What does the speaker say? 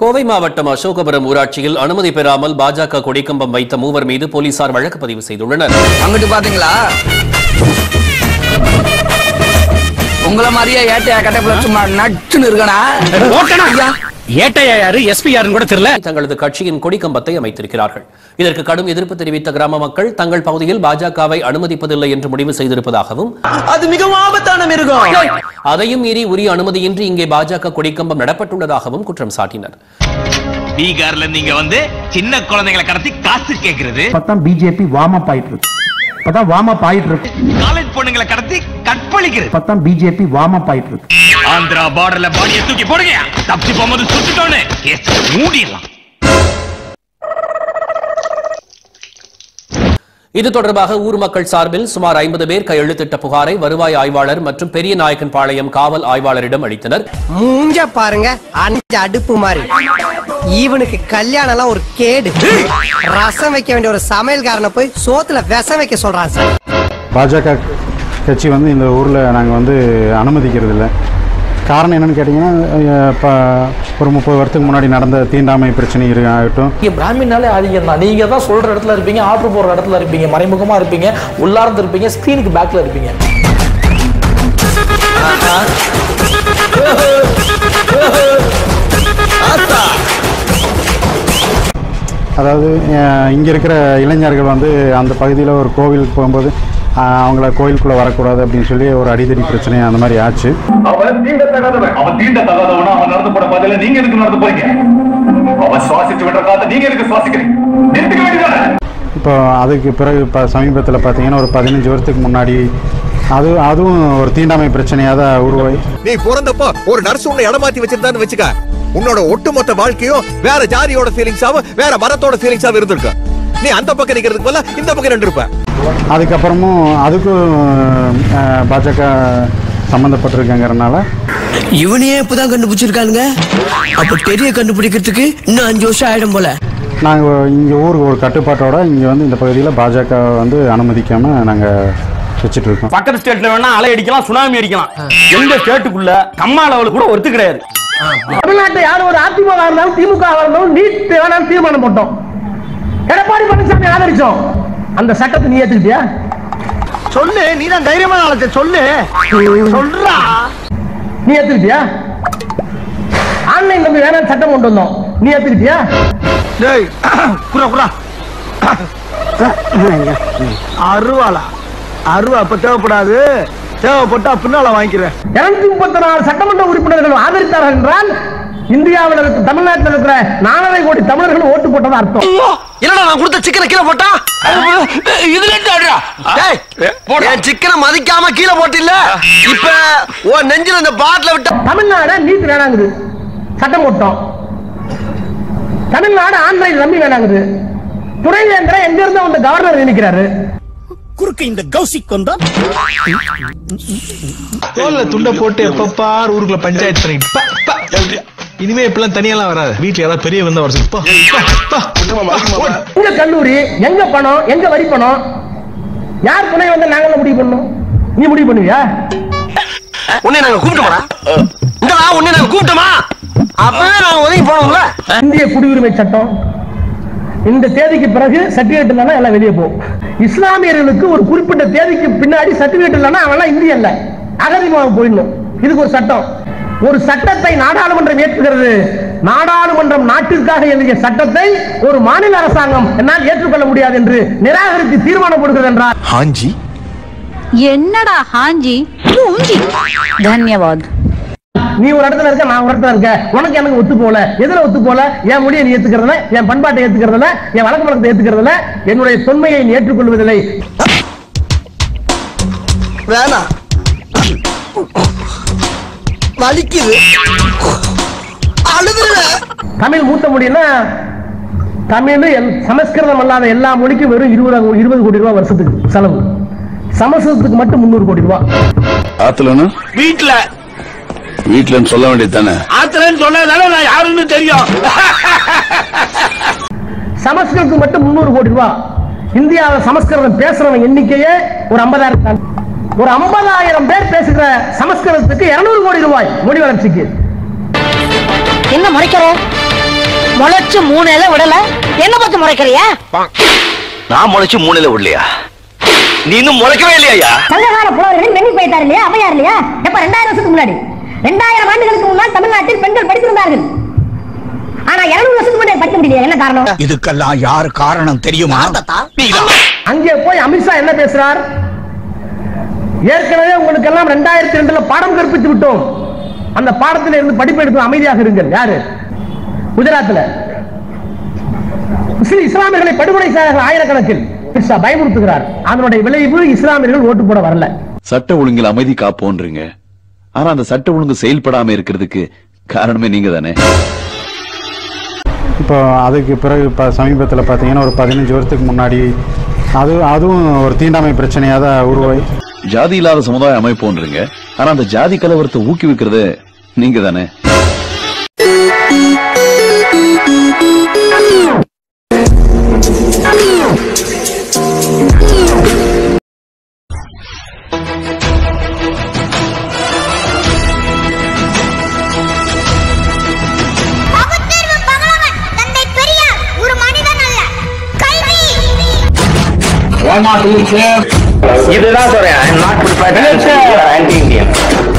கோவை மாவட்டம் அசோகபுரம் ஊராட்சியில் அனுமதி பெறாமல் பாஜக கொடிக்கம்பம் வைத்த மூவர் மீது போலீசார் வழக்கு பதிவு செய்துள்ளனர் அங்கிட்டு பாத்தீங்களா உங்கள மாதிரியே ஏட்டையா கட்டப்புல சும்மா நச்சுன்னு இருக்கனா ஏட்டையா யாரு எஸ்பி யாருன்னு கூட தெரியல தங்களது கட்சியின் கொடிக்கம்பத்தை அமைத்திருக்கிறார்கள் இதற்கு கடும் எதிர்ப்பு தெரிவித்த கிராம மக்கள் தங்கள் பகுதியில் பாஜகவை அனுமதிப்பதில்லை என்று முடிவு செய்திருப்பதாகவும் அது மிகவும் ஆபத்தான மிருகம் அதையும் மீறி உரிய அனுமதியின்றி இங்கே பாஜக கொடிக்கம்பம் நடப்பட்டுள்ளதாகவும் குற்றம் சாட்டினர் பீகார்ல நீங்க வந்து சின்ன குழந்தைகளை கடத்தி காசு கேக்குறது இப்பதான் பிஜேபி வார்ம் அப் ஆயிட்டு இருக்கு இப்பதான் வார்ம் அப் ஆயிட்டு இருக்கு காலேஜ் பொண்ணுங்களை கடத்தி கற்பழிக்கிறது இப்பதான் பிஜேபி வார்ம் அப் ஆயிட்டு இருக்கு ஆந்திரா பார்டர்ல பாடியை தூக்கி போடுங்க தப்பி போகும்போது சுட்டுட்டோன்னு கேஸ் மூடிடலாம் இது தொடர்பாக ஊர் மக்கள் சார்பில் சுமார் ஐம்பது பேர் கையெழுத்திட்ட புகாரை வருவாய் ஆய்வாளர் மற்றும் பெரிய நாயக்கன் பாளையம் காவல் ஆய்வாளரிடம் அளித்தனர் மூஞ்ச பாருங்க அஞ்சு அடுப்பு மாதிரி இவனுக்கு கல்யாணம் எல்லாம் ஒரு கேடு ரசம் வைக்க வேண்டிய ஒரு சமையல்காரனை போய் சோத்துல விஷம் வைக்க சொல்றான் சார் பாஜக கட்சி வந்து இந்த ஊரில் நாங்கள் வந்து அனுமதிக்கிறது இல்லை காரணம் என்னன்னு கேட்டிங்கன்னா இப்போ ஒரு முப்பது வருஷத்துக்கு முன்னாடி நடந்த தீண்டாமை பிரச்சனை இரு- ஆகட்டும் நீங்க பிராமின்னாலே ஆதிக்கம் தான் நீங்க தான் சொல்ற இடத்துல இருப்பீங்க ஆர்டர் போடுற இடத்துல இருப்பீங்க மறைமுகமா இருப்பீங்க உள்ளார்ந்து இருப்பீங்க ஸ்கிரீனுக்கு பேக்ல இருப்பீங்க அதாவது இங்கே இருக்கிற இளைஞர்கள் வந்து அந்த பகுதியில் ஒரு கோவிலுக்கு போகும்போது அஹ், அவங்கள கோயிலுக்குள்ளே வரக்கூடாது அப்படின்னு சொல்லி ஒரு அடிதடி பிரச்சனை அந்த மாதிரி ஆச்சு அவன் தீண்ட தகாதவன் அவன் தீண்ட தகாதவனா அவன் நடந்து போன பதில நீங்க எதுக்கு நடந்து போறீங்க அவன் சுவாசிச்சு விடுற காத்த நீங்க எதுக்கு சுவாசிக்கிறீங்க நிறுத்திக்க வேண்டியதானே இப்போ அதுக்கு பிறகு இப்போ சமீபத்தில் பார்த்தீங்கன்னா ஒரு பதினஞ்சு வருஷத்துக்கு முன்னாடி அது அதுவும் ஒரு தீண்டாமை பிரச்சனையாக தான் உருவாகி நீ பிறந்தப்போ ஒரு நர்ஸ் உன்னை இடமாத்தி வச்சிருந்தான்னு வச்சுக்க உன்னோட ஒட்டுமொத்த வாழ்க்கையும் வேற ஜாதியோட ஃபீலிங்ஸாவும் வேற மரத்தோட ஃபீலிங்ஸாவும் இருந்திருக்கு நீ அந்த பக்கம் நிக்கிறதுக்கு பதிலா இந்த பக்கம் நின்று இருப்ப அதுக்கப்புறமும் அதுக்கும் அஹ், பாஜக சம்மந்தப்பட்டிருக்காங்கிறனால இவனையே இப்பதான் கண்டுபிடிச்சிருக்கானுங்க அப்ப தெரிய கண்டுபிடிக்கிறதுக்கு இன்னும் அஞ்சு வருஷம் ஆயிடும் போல நாங்கள் இங்கே ஊருக்கு ஒரு கட்டுப்பாட்டோட இங்கே வந்து இந்த பகுதியில் பாஜக வந்து அனுமதிக்காமல் நாங்கள் வச்சுட்டு இருக்கோம் பக்கத்து ஸ்டேட்ல வேணா அலை அடிக்கலாம் சுனாமி அடிக்கலாம் எங்க ஸ்டேட்டுக்குள்ள கம்மா லெவலுக்கு கூட ஒத்து கிடையாது தமிழ்நாட்டை யாரும் ஒரு அதிமுக இருந்தாலும் திமுக இருந்தாலும் நீட் வேணாம் தீர்மானம் போட்டோம் எடப்பாடி பழனிசாமி ஆதரிச்சோம் அந்த சட்டத்தை நீ ஏத்துக்கிட்டியா சொல்லு நீ தான் தைரியமான ஆளத்தை சொல்லு சொல்றா நீ ஏத்துக்கிட்டியா ஆன்லைன் நம்பி வேணாம் சட்டம் கொண்டு வந்தோம் நீ ஏத்துக்கிட்டியா டேய் குரா குரா அருவாளா அருவா அப்ப தேவைப்படாது தேவைப்பட்டா பின்னால வாங்கிக்கிறேன் இருநூத்தி முப்பத்தி நாலு சட்டமன்ற உறுப்பினர்கள் ஆதரித்தார்கள் என்றால் இந்தியாவில் இருக்க தமிழ்நாட்டில் இருக்கிற நாலரை கோடி தமிழர்கள் ஓட்டு போட்டதா அர்த்தம் என்னடா நான் கொடுத்த சிக்கனை கீழே போட்டா இதுல டேய், என் சிக்கனை மதிக்காம கீழே போட்டில்ல இப்ப உன் நெஞ்சில இந்த பாட்டில விட்ட தமிழ்நாடு நீட் வேணாங்குது சட்டம் போட்டோம் தமிழ்நாடு ஆன்லைன் நம்பி வேணாங்குது துணைவேந்திர எங்க இருந்து அந்த கவர்னர் நினைக்கிறாரு குறுக்கு இந்த கௌசிக் வந்தா தோல்ல துண்டை போட்டு எப்பப்பார் ஊருக்குள்ள பஞ்சாயத்து பண்ணிட்டு பா, பா, அப்படியா? இனிமே இப்பெல்லாம் தனியெல்லாம் வராது வீட்டுல யாராவது பெரிய வந்தா வர சொல்லு. பா, பா, பா. எங்க கல்லூரி எங்க பணம் எங்க வரி பணம் யார் துணை வந்து நாங்கள முடிவு பண்ணோம் நீ முடிவு பண்ணுவியா உன்னை நாங்க கூப்பிட்டோமா இந்தடா உன்னை நாங்க கூப்பிட்டோமா அப்பவே நாங்க ஒதுங்கி போனோம்ல இந்திய குடியுரிமை சட்டம் இந்த தேதிக்கு பிறகு சர்டிபிகேட் இல்லைன்னா எல்லாம் வெளியே போகும் இஸ்லாமியர்களுக்கு ஒரு குறிப்பிட்ட தேதிக்கு பின்னாடி சர்டிபிகேட் இல்லைன்னா அவன் இந்திய இல்ல அகதிமாக போயிடணும் இதுக்கு ஒரு சட்டம் ஒரு சட்டத்தை நாடாளுமன்றம் ஏற்றுகிறது நாடாளுமன்றம் நாட்டிற்காக எழுதிய சட்டத்தை ஒரு மாநில அரசாங்கம் என்னால் ஏற்றுக்கொள்ள முடியாது என்று நிராகரித்து தீர்மானம் கொடுக்கிறது என்றால் ஹாஞ்சி என்னடா ஹாஞ்சி மூஞ்சி தன்யவாத் நீ ஒரு இடத்துல இருக்க நான் ஒரு இடத்துல இருக்க உனக்கு எனக்கு ஒத்து போல எதுல ஒத்து போல என் மொழியை நீ ஏத்துக்கிறதுல என் பண்பாட்டை ஏத்துக்கிறதுல என் வழக்க வழக்கத்தை ஏத்துக்கிறதுல என்னுடைய தொன்மையை நீ ஏற்றுக்கொள்வதில்லை வேணாம் வலிக்குது அழுதுருவேன் தமிழ் மூத்த மொழின்னா தமிழ் எல்- சமஸ்கிருதம் அல்லாத எல்லா மொழிக்கும் வெறும் இருபது இருபது கோடி ரூபாய் வருஷத்துக்கு செலவு சமஸ்கிருதத்துக்கு மட்டும் முந்நூறு கோடி ரூபாய் ஆத்துலன்னு வீட்டுல வீட்டுலன்னு சொல்ல வேண்டியது தானே ஆத்திரன்னு சொன்னதால நான் யாருன்னு தெரியும் சமஸ்கிருதத்துக்கு மட்டும் முந்நூறு கோடி ரூபாய் இந்தியாவில் சமஸ்கிருதம் பேசுறவன் எண்ணிக்கையே ஒரு ஐம்பதாயிரம் தான் ஒரு ஐம்பதாயிரம் பேர் பேசுகிற சமஸ்கிருதத்துக்கு இருநூறு கோடி ரூபாய் மொழி வளர்ச்சிக்கு என்ன முறைக்கிற முளைச்சு மூணு இலை விடல என்ன பத்தி முறைக்கிறியா நான் முளைச்சு மூணுல விடலையா நீ இன்னும் முளைக்கவே இல்லையா சங்ககால புலவர்களின் மென்னி போயிட்டார் இல்லையா அவையார் இல்லையா எப்ப ரெண்டாயிரம் வருஷத்துக்கு முன்னாடி ரெண்டாயிரம் ஆண்டுகளுக்கு முன்னால் தமிழ்நாட்டில் பெண்கள் படித்திருந்தார்கள் ஆனா இருநூறு வருஷத்துக்கு முன்னாடி படிக்க முடியல என்ன காரணம் இதுக்கெல்லாம் யாரு காரணம் தெரியுமா அங்கே போய் அமித்ஷா என்ன பேசுறார் ஏற்கனவே உங்களுக்கு எல்லாம் ரெண்டாயிரத்தி ரெண்டுல பாடம் கற்பித்து விட்டோம் அந்த பாடத்தில் இருந்து படிப்பு எடுத்து அமைதியாக இருங்கள் யாரு குஜராத்ல முஸ்லிம் இஸ்லாமியர்களை படுகொலை செய்தார்கள் ஆயிரக்கணக்கில் அமித்ஷா பயமுறுத்துகிறார் அதனுடைய விளைவு இஸ்லாமியர்கள் ஓட்டு போட வரல சட்ட ஒழுங்கில் அமைதி காப்போன்றீங்க ஆனா அந்த சட்ட ஒழுங்கு செயல்படாம இருக்கிறதுக்கு காரணமே நீங்க தானே இப்போ அதுக்கு பிறகு இப்போ சமீபத்தில் பார்த்தீங்கன்னா ஒரு பதினஞ்சு வருஷத்துக்கு முன்னாடி அது அதுவும் ஒரு தீண்டாமை பிரச்சனையாக தான் உருவாகி ஜாதி இல்லாத சமுதாய அமைப்போன்றீங்க ஆனா அந்த ஜாதி கலவரத்தை ஊக்குவிக்கிறது நீங்க தானே ஒரு மனிதன் அல்ல கல்வி இதுதான் சொல்றேன் நாட் ப்ரிப்பேர்ட் ஆன்டி இந்தியன்